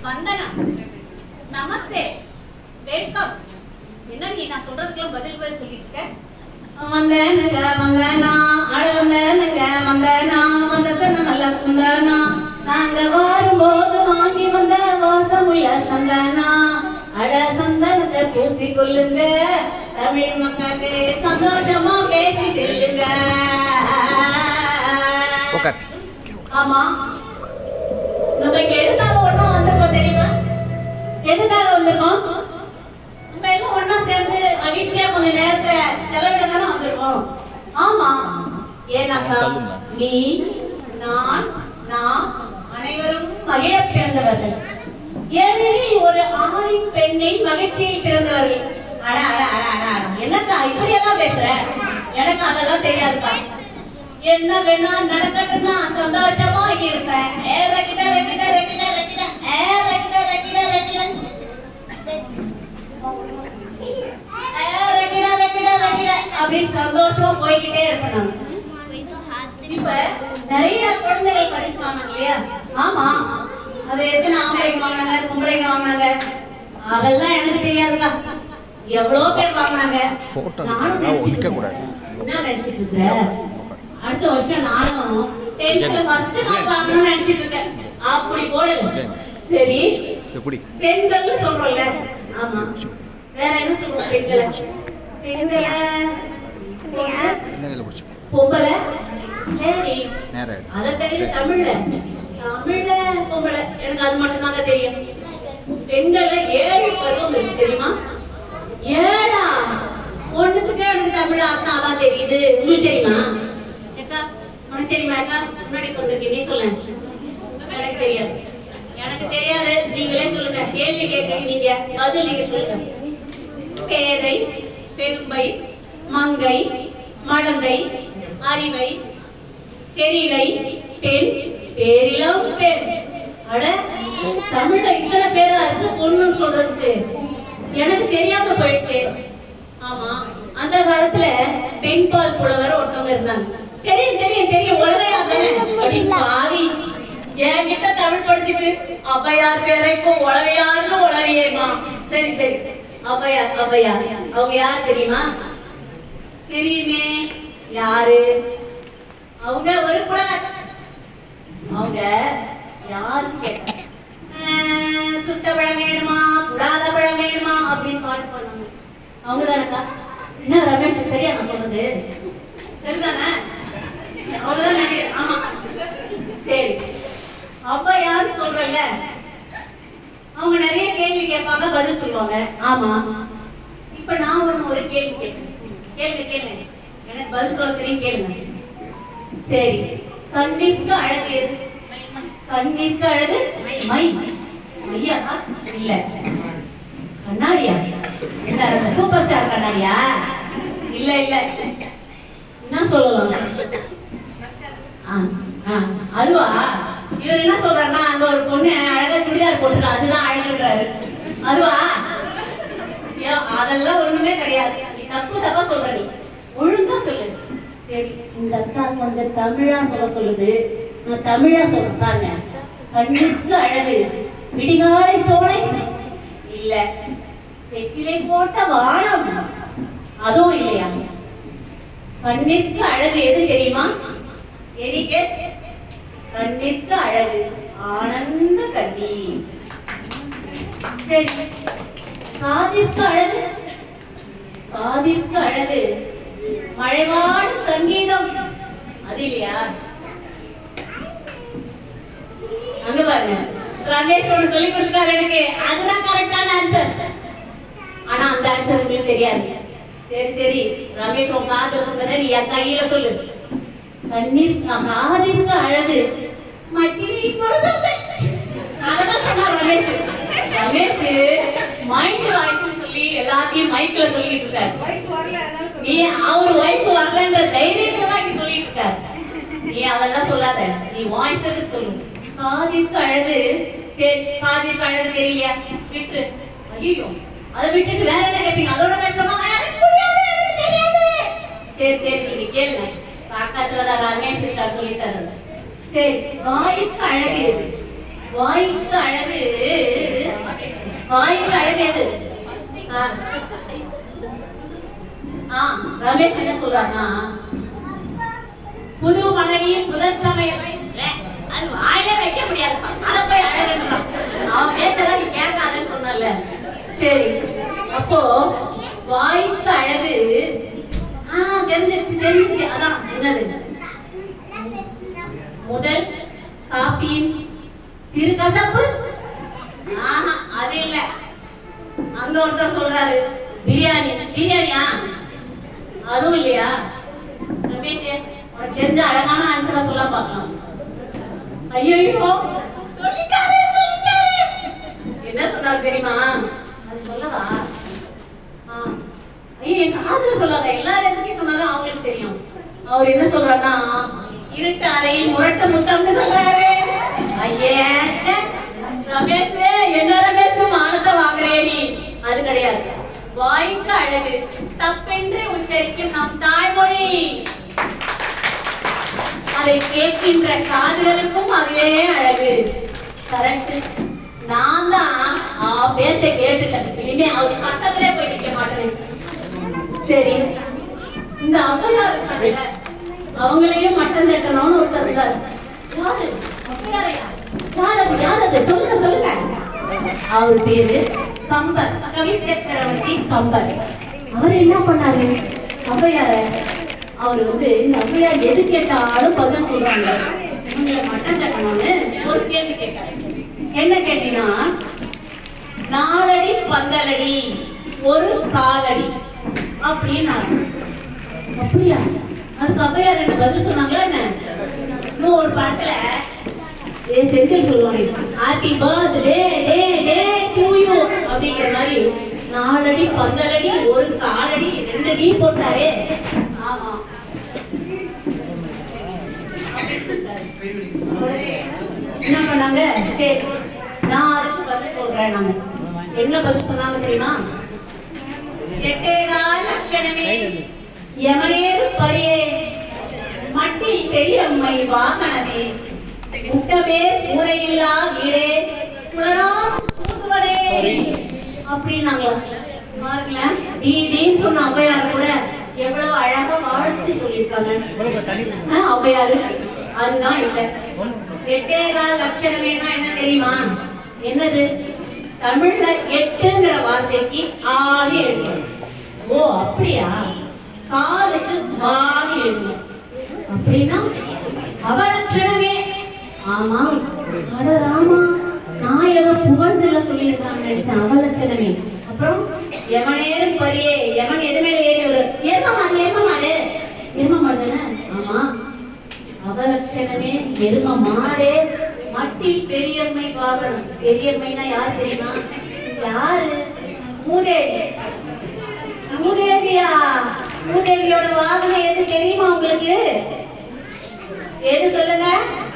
வந்தனா நமஸ்தே welcome என்ன நீ நான் சொல்றதுக்கெல்லாம் பதில் பதில் சொல்லிட்டு இருக்க வந்தேனுங்க வந்தனா அழ வந்தேனுங்க வந்தனா வந்த சனமல்ல குந்தனா நாங்க வரும்போது வாங்கி வந்த வாசமுள்ள சந்தனா அழ சந்தனத்தை பூசி கொள்ளுங்க தமிழ் மக்களே சந்தோஷமா பேசி செல்லுங்க உட்கார் ஆமா நம்ம இங்க எதுக்காக ஒண்ணா வந்திருக்கோம் தெரியுமா எதுக்காக வந்திருக்கோம் நம்ம எல்லாம் ஒண்ணா சேர்ந்து மகிழ்ச்சியா கொஞ்ச நேரத்தை செலவிட தானே வந்திருக்கோம் ஆமா ஏன்னாக்கா தள்ளுங்க. நீ நான் நாம் அனைவரும் மகிழ பிறந்தவர்கள் ஏனெனில் ஒரு ஆணின் பெண்ணின் மகிழ்ச்சியில் பிறந்தவர்கள் அட அட அட அட அட என்னக்கா இப்படி எல்லாம் பேசுற எனக்கு அதெல்லாம் தெரியாதுக்கா என்ன வேணா நடக்கட்டும்னா சந்தோஷமா இருப்பேன் ஏ ரக்கிட ரக்கிட ரக்கிட ரக்கிட ஏ ரக்கிட ரக்கிட ரக்கிட ஏ ரக்கிட ரக்கிட ரக்கிட அப்படின்னு சந்தோஷமா போய்கிட்டே இருப்பேன் நான் இப்ப நிறைய குழந்தைகள் பரிசு வாங்கினாங்க இல்லையா ஆமா அது எத்தனை ஆம்பளைங்க வாங்கினாங்க பொம்பளைங்க வாங்கினாங்க அதெல்லாம் எனக்கு தெரியாதுக்கா எவ்வளவு பேர் வாங்கினாங்க Photo நானும் எடுக்கிறதா நினைச்சிட்டு ஒழிக்க இருக்கேன். கூடாது. என்ன நினைச்சிட்டு இருக்கிற அடுத்த வருஷம் நானும் டென்த்ல ஃபர்ஸ்ட் மார்க் வாங்கணும்னு நினைச்சிட்டு இருக்கேன் அப்படி போடு சரி எப்படி பெண்கள்னு சொல்றோம்ல ஆமா வேற என்ன சொல்றோம் பெண்களை பெண்களை பொண்ணு, என்ன கையில் பிடிச்சி பொம்பளை லேடிஸ் நேரம் அதை தவிர தமிழ்ல தமிழ்ல பொம்பளை எனக்கு அது மட்டும் தாங்க தெரியும் பெண்களை ஏழு பருவம் இருக்கு தெரியுமா ஏழா ஒண்ணுத்துக்கு எனக்கு தமிழ்ல அர்த்தம் அதான் தெரியுது உங்களுக்கு தெரியுமா ஏக்கா உனக்கு தெரியுமா அக்கா முன்னாடி கொண்டு நீ சொல்ல எனக்கு தெரியாது எனக்கு தெரியாது நீங்களே சொல்லுங்க கேள்வி கேட்கறீங்க நீங்க பதில் நீங்க சொல்லுங்க பேதை பெரும்பை மங்கை மடந்தை அறிவை தெரிவை பெண் பேரிலம் பெண் அட தமிழ்ல இத்தனை பேரா இருக்கு பொண்ணுன்னு சொல்றதுக்கு எனக்கு தெரியாம போயிடுச்சு ஆமா அந்த காலத்துல பெண் பால் புலவர் ஒருத்தவங்க இருந்தாங்க தெரியும் தெரியும் தெரியும் உலகையா தானே அடி பாவி என்கிட்ட தமிழ் படிச்சுட்டு ஔவையார் பேரைக்கும் உளவையார்னு உளவியேமா சரி சரி ஔவையார் ஔவையார் அவங்க யார் தெரியுமா தெரியுமே யாரு அவங்க ஒரு புலவர் அவங்க யாருன்னு கேட்டாங்க "அஹ், சுட்ட பழம் வேணுமா சுடாத பழம் வேணுமா அப்படின்னு பாட்டு பாடுனாங்க அவங்க தானக்கா என்ன ரமேஷ் சரியா நான் சொன்னது சரிதானே அவங்கதான் நினைக்கிறேன் ஆமா சரி அப்ப யாரு சொல்றல அவங்க நிறைய கேள்வி கேட்பாங்க பதில் சொல்லுவாங்க ஆமா இப்ப நான் ஒண்ணு ஒரு கேள்வி கேட்கிறேன் கேளுங்க கேளுங்க எனக்கு பதில் சொல்ல தெரியும் கேளுங்க சரி கண்ணிற்கு அழகு எது கண்ணிற்கு அழகு மை மையா இல்ல கண்ணாடியா என்ன ரொம்ப சூப்பர் ஸ்டார் கண்ணாடியா இல்ல இல்ல என்ன சொல்லலாம் ஆ, ஆ, அதுவா இவர் என்ன சொல்றாருன்னா அங்க ஒரு பொண்ணு அழகா சுடிதார் போட்டுருக்கா அதுதான் அழகுன்றாரு அதுவா ஐயோ, அதெல்லாம் ஒண்ணுமே கிடையாது நீ தப்பு தப்பா சொல்ற நீ ஒழுங்கா சொல்லு சரி இந்த அக்கா கொஞ்சம் தமிழா சொல்ல சொல்லுது நான் தமிழா சொல்ல பாருங்க கண்ணுக்கு அழகு விடிகாலை சோலை இல்ல வெற்றிலை போட்ட வானம் அதுவும் இல்லையா கண்ணிற்கு அழகு எது தெரியுமா எனி கெஸ் கண்ணிற்கு அழகு ஆனந்த கண்ணீர் சரி காதிற்கு அழகு காதிற்கு அழகு மழைவாடும் சங்கீதம் அது இல்லையா அங்க பாருங்க ரமேஷ் ஒண்ணு சொல்லி கொடுத்துட்டாரு எனக்கு அதுதான் கரெக்டான ஆன்சர் ஆனா அந்த ஆன்சர் உங்களுக்கு தெரியாது சரி சரி ரமேஷ் உன் காதுல சொன்னதை நீ என் கையில சொல்லு கண்ணீர் காதிற்கு அழகு மச்சினி கொலுசு அததான் சொன்னார் ரமேஷ் ரமேஷ் மைண்ட் வாய்ஸ்னு சொல்லி எல்லாத்தையும் மைக்ல சொல்லிட்டு இருக்காரு நீ அவர் ஒய்ஃப் வரலன்ற தைரியத்துல தான் நீ சொல்லிட்டு இருக்காரு நீ அதெல்லாம் சொல்லாத நீ வாய்ஸ்க்கு சொல்லு காதிற்கு அழகு சரி காதிற்கு அழகு தெரியலையா விட்டு ஐயோ அதை விட்டுட்டு வேற என்ன கேட்பீங்க அதோட கஷ்டமா எனக்கு புரியாது எனக்கு தெரியாது சரி சரி நீங்க கேளுங்க பக்கத்துல தான் ரமேஷ் இருக்கார் சொல்லி தரது சரி வாய்க்கு அழகு எது வாய்க்கு அழகு வாய்க்கு அழகு எது ஆ. ஆ, ரமேஷ் என்ன சொல்றாருன்னா புது மனைவியின் புதன் சமையல் இல்ல, அது வாயிலே வைக்க முடியாதுப்பா அத போய் அழகுன்றான் அவன் பேச்சதான் நீ கேட்காதன்னு சொன்னல சரி அப்போ வாய்க்கு அழகு ஆ தெரிஞ்சிருச்சு தெரிஞ்சிருச்சு அதான் என்னது முதல் காப்பியின் சிறு கசப்பு ஆஹா அது இல்ல அங்க ஒருத்தர் சொல்றாரு பிரியாணி பிரியாணியா அதுவும் இல்லையா ரமேஷ் உனக்கு தெரிஞ்ச அழகான ஆன்சரா சொல்ல பார்க்கலாம் ஐயோ சொல்லிட்டாரு சொல்லிட்டாரு என்ன சொன்னாரு தெரியுமா அது சொல்லவா ஆ. ஐயோ என் காதுல சொல்லாத எல்லா இடத்துலயும் சொன்னாதான் அவங்களுக்கு தெரியும் அவர் என்ன சொல்றாருன்னா இருட்டு அறையில் முரட்டு முத்தம்னு சொல்றாரு ஐயே ச்சே. ரமேஷ் என்ன ரமேஷ் மானத்தை வாங்குறே நீ அது கிடையாது வாய்க்கு அழகு தப்பென்று உச்சரிக்கும் நம் தாய்மொழி அதை கேட்கின்ற காதுகளுக்கும் அதுவே அழகு கரெக்ட் நான் தான் ஆ பேச்சை கேட்டுட்டேன் இனிமே அவர் பக்கத்திலே போய் நிக்க மாட்டேன் சரி இந்த ஔவையார் இருக்காங்கல்ல அவங்களையும் மட்டம் தட்டணும்னு ஒருத்தர் இருந்தார் யாரு ஔவையாரையா யார் அது யார் அது சொல்லுங்க சொல்லுங்க அவர் பேரு கம்பர் கவி சக்கரவர்த்தி கம்பர் அவர் என்ன பண்ணாரு ஔவையார அவர் வந்து இந்த ஔவையார் எது கேட்டாலும் பதில் சொல்றாங்க இவங்களை மட்டம் தட்டணும்னு ஒரு கேள்வி கேட்டாரு என்ன கேட்டீங்கன்னா நாலடி பந்தலடி ஒரு காலடி அப்படின்னாரு அப்படியா அதுக்கு ஔவையார் என்ன பதில் சொன்னாங்களா என்ன இன்னும் ஒரு பாட்டுல ஏ செந்தில் சொல்லுவாங்க happy birthday day day to you அப்படிங்கிற மாதிரி நாலடி பந்தலடி ஒரு காலடி ரெண்டு அடி போட்டாரே ஆமா அப்படி சொல்றாரு. உடனே என்ன பண்ணாங்க சரி நான் அதுக்கு பதில் சொல்றேன் நாங்க என்ன பதில் சொன்னாங்க தெரியுமா எட்டேகா லட்சணமே யமனேறு பரியே மட்டில் பெரியம்மை வாகனமே முட்டமே ஊரையில்லா வீடே குளராம் கூட்டுவனே அப்படின்னாங்க பாருங்களேன் டீடின்னு சொன்ன ஔவையார் கூட எவ்வளவு அழகா வாழ்த்து சொல்லியிருக்காங்க ஆ, ஔவையாரு அதுதான் இல்ல எட்டேகா லட்சணமேனா என்ன தெரியுமா என்னது தமிழ்ல எட்டுங்கிற வார்த்தைக்கு ஆணி எழுதணும் ஓ அப்படியா காலுக்கு மாணி எழுதணும் அப்படின்னா அவலட்சணமே ஆமா அட ராமா நான் ஏதோ புகழ்ந்துல சொல்லியிருக்காங்க நினைச்சேன் அவலட்சணமே அப்புறம் எவனேரும் பரியே எவன் எது மேல ஏறி வரும் எரும மாடு எரும மாடு எரும மாடு தானே ஆமா அவலட்சணமே எரும மாடே மட்டில் பெரியம்மை வாகனம் பெரியம்மைனா யார் தெரியுமா யாரு மூதேவி மூதேவியா மூதேவியோட வாகனம் எது தெரியுமா உங்களுக்கு எது சொல்லுங்க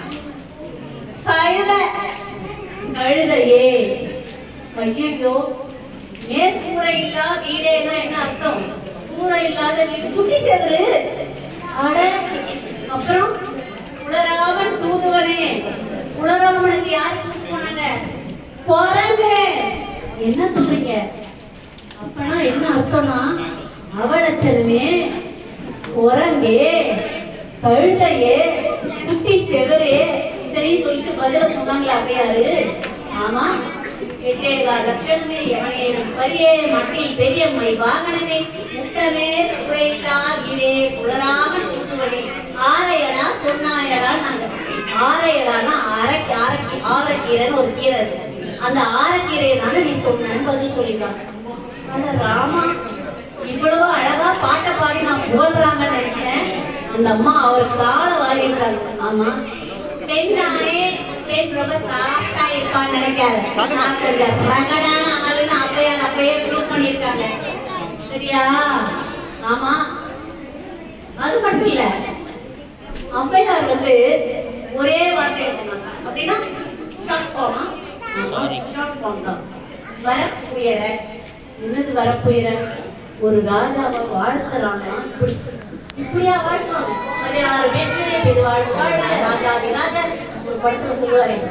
கழுத கழுதையே ஐயோ மேற்கூரை இல்லா வீடேனா என்ன அர்த்தம் கூரை இல்லாத வீடு குட்டி செவரு அட அப்புறம் உளராமன் தூதுவனே உளராமனுக்கு யார் தூது போனாங்க குரங்கு என்ன சொல்றீங்க அப்பனா என்ன அர்த்தம்னா அவலட்சணமே குரங்கே கழுதையே குட்டி செவரே இதையும் சொல்லிட்டு பதில சொன்னாங்களா அப்பயாரு ஆமா எட்டேகா லட்சணமே எவனேரும் பரியே மட்டில் பெரியம்மை வாகனமே முட்டமே குறையில்லா இடே குளராமன் தூதுவனே ஆரையடா சொன்னாயடா நாங்க ஆரையடானா அரைக்கு ஆரக்கி ஆரக்கீரைன்னு ஒரு கீரை இருக்கு அந்த ஆரக்கீரையை தானே நீ சொன்னேன்னு பதில் சொல்லிருக்காங்க ஆனா ராமா இவ்வளவு அழகா பாட்டை பாடி நான் புகழ்றாங்கன்னு நினைச்சேன் அந்த அம்மா அவர் கால வாரி இருக்காங்க ஆமா பெண் தானே பெண் ரொம்ப சாஃப்டா இருப்பான்னு நினைக்காத நான் கொஞ்சம் ரகடான ஆளுன்னு அப்பையார் அப்பயே ப்ரூவ் பண்ணிருக்காங்க சரியா ஆமா அது மட்டும் இல்ல அம்பையார் வந்து ஒரே வார்த்தையை சொன்னாங்க அப்படின்னா ஷார்ட் ஃபார்மா ஷார்ட் ஃபார்ம் தான் வரப்புயர என்னது வரப்புயர ஒரு ராஜாவை வாழ்த்துறாங்கன்னா இப்படி இப்படியா வாழ்த்துவாங்க பதினாறு பேர்களே பெருவாழ் வாழ ராஜாதி ராஜா ஒரு படத்துல சொல்லுவாரு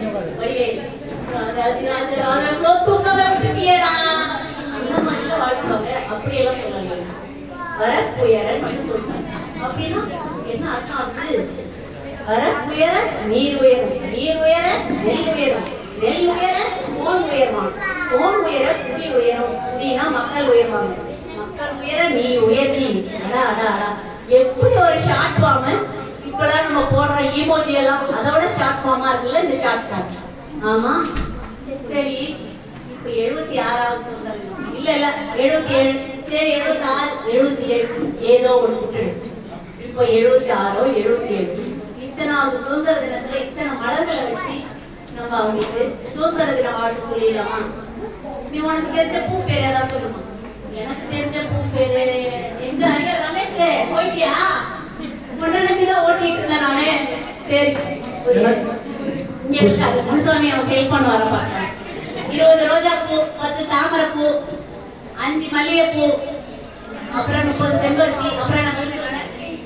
வடிவேல் ராஜராஜ ராஜா தூக்கமே விட்டுட்டியேடா அந்த மாதிரிலாம் வாழ்த்துவாங்க அப்படியெல்லாம் சொல்லல வரப்புயரன் மட்டும் சொல்றாங்க அப்படின்னா என்ன அர்த்தம் அது வரப்புயர நீர் உயரும் நீர் உயர நெல் உயரும் நெல் உயர கோன் உயருவான் கோன் உயர குடி உயரும் குடினா மக்கள் உயர்வாங்க மக்கள் உயர நீ உயர்த்தி அடா அடா அடா எப்படி ஒரு ஷார்ட் ஃபார்ம் இப்பெல்லாம் நம்ம போடுற ஈமோஜி எல்லாம் அதோட ஷார்ட் ஃபார்மா இருக்குல்ல இந்த ஷார்ட் ஃபார்ம் ஆமா சரி இப்ப எழுபத்தி ஆறாவது சுதந்திர தினம் இல்ல இல்ல எழுபத்தி ஏழு சரி எழுபத்தி ஆறு எழுபத்தி ஏழு ஏதோ ஒண்ணு விட்டுடு இப்போ எழுபத்தி ஆறோ எழுபத்தி ஏழு இத்தனாவது சுதந்திர தினத்துல இத்தனை மலர்களை வச்சு நம்ம அவங்களுக்கு சுதந்திர தின வாழ்த்து சொல்லிடலாமா நீ உனக்கு தெரிஞ்ச பூ பேர் ஏதாவது சொல்லுமா எனக்கு தெரிஞ்ச பூ பேரு எங்க ஐயா ரமேஷ் போயிட்டியா முன்னதான் ஓட்டிட்டு இருந்தேன் நானு சரி புரியுது. இங்க இருக்காது முனுசாமி அவன் ஹெல்ப் பண்ண வர பாக்குறேன் இருபது ரோஜா பூ பத்து தாமரை பூ அஞ்சு மல்லிகை பூ அப்புறம் முப்பது செம்பருத்தி அப்புறம் என்ன பதில் சொன்னேன்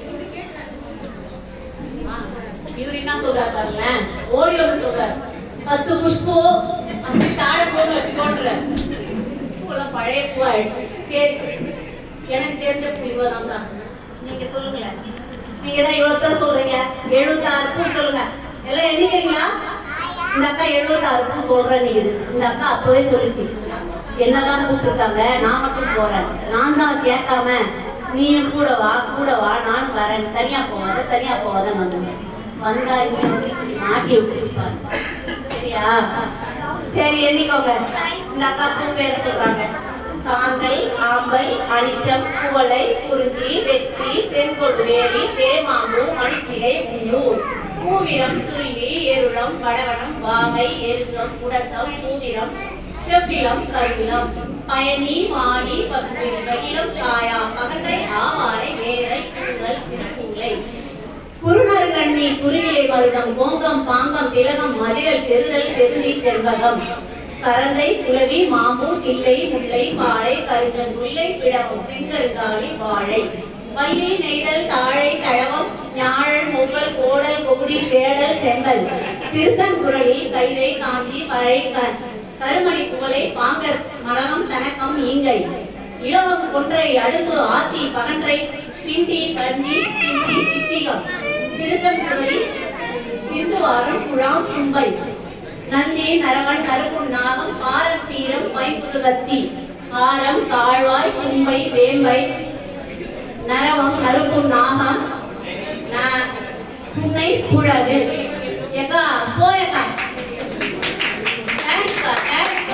ஆ, இவர் என்ன சொல்றாரு பாருங்களேன் ஓடி வந்து சொல்றாரு பத்து குஷ்பு அஞ்சு தாழப்பூன்னு வச்சு போட்டுற குஷ்புலாம் பழைய பூ ஆயிடுச்சு சரி எனக்கு தெரிஞ்ச பூ இவ்வளவுதான் தான் நீங்க சொல்லுங்களேன் நீங்க தான் இவ்வளவு தூரம் சொல்றீங்க எழுபத்தாறு பூ சொல்லுங்க எல்லாம் எண்ணிக்கிறீங்களா இந்த அக்கா எழுபத்தாறு பூ சொல்றேன் நீங்க இந்த அக்கா அப்பவே சொல்லிச்சு என்னதான் கூப்பிட்டுருக்காங்க நான் மட்டும் போறேன் நான் தான் கேட்காம நீயும் கூட வா கூட வா நானும் வரேன் தனியா போவாத தனியா போவாத வந்தேன் வந்தா இங்க வந்து இப்படி மாட்டி விட்டுச்சு பாரு சரியா சரி எண்ணிக்கோங்க இந்த அக்கா பூ பேர் சொல்றாங்க காந்தல் ஆம்பல் அனிச்சம் குவளை குறிஞ்சி வெற்றி செங்கொடுவேரி தேமாம்பூ மணிச்சிகை உள்ளூர் பூவிரம் சுருளி எருளம் வடவனம் வாகை எருசம் உடசம் பூவிரம் செவ்விலம் கருவிலம் பயனி மாடி பசுப்பில் இளம் காயா பகண்டை ஆவாரை வேரை சூழல் சிறப்பூலை குருணர்கண்ணி குருவிலை மருதம் கோங்கம் பாங்கம் திலகம் மதிரல் செருதல் செருந்தி செண்பகம் கரந்தை குலவி மாம்பூ தில்லை முல்லை பாளை கருஞ்சன் முல்லை பிடவம் செங்கருகாலி வாழை வள்ளி நெய்தல் தாழை தழவம் ஞாழல் முகல் கோடல் கொகுடி சேடல் செம்பல் சிறுசன் குரலி கைலை காஞ்சி பழை க- கருமணி குவளை பாங்கர் மரகம் தனக்கம் ஈங்கை இளவம் கொன்றை அடுப்பு ஆத்தி பகன்றை பிண்டி கஞ்சி பிண்டி சித்திகம் சிறுசன் குரலி சிந்துவாரம் குழாம் தும்பை நந்தி நரவன் நறுப்புண் நாகம் பாரம் பீரம் பைப்புருகத்தி ஆரம் தாழ்வாய் தும்பை வேம்பை நரவம் நறுப்புண் நாகம் ந- புன்னை குழகு எக்கா போயக்கா தேங்க்ஸ்க்கா தேங்க்ஸ்க்கா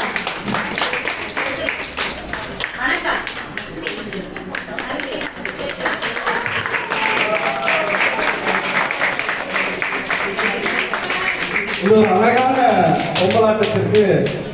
வணக்கம் இது ஒரு அழகான பொம்மலாட்டத்திற்கு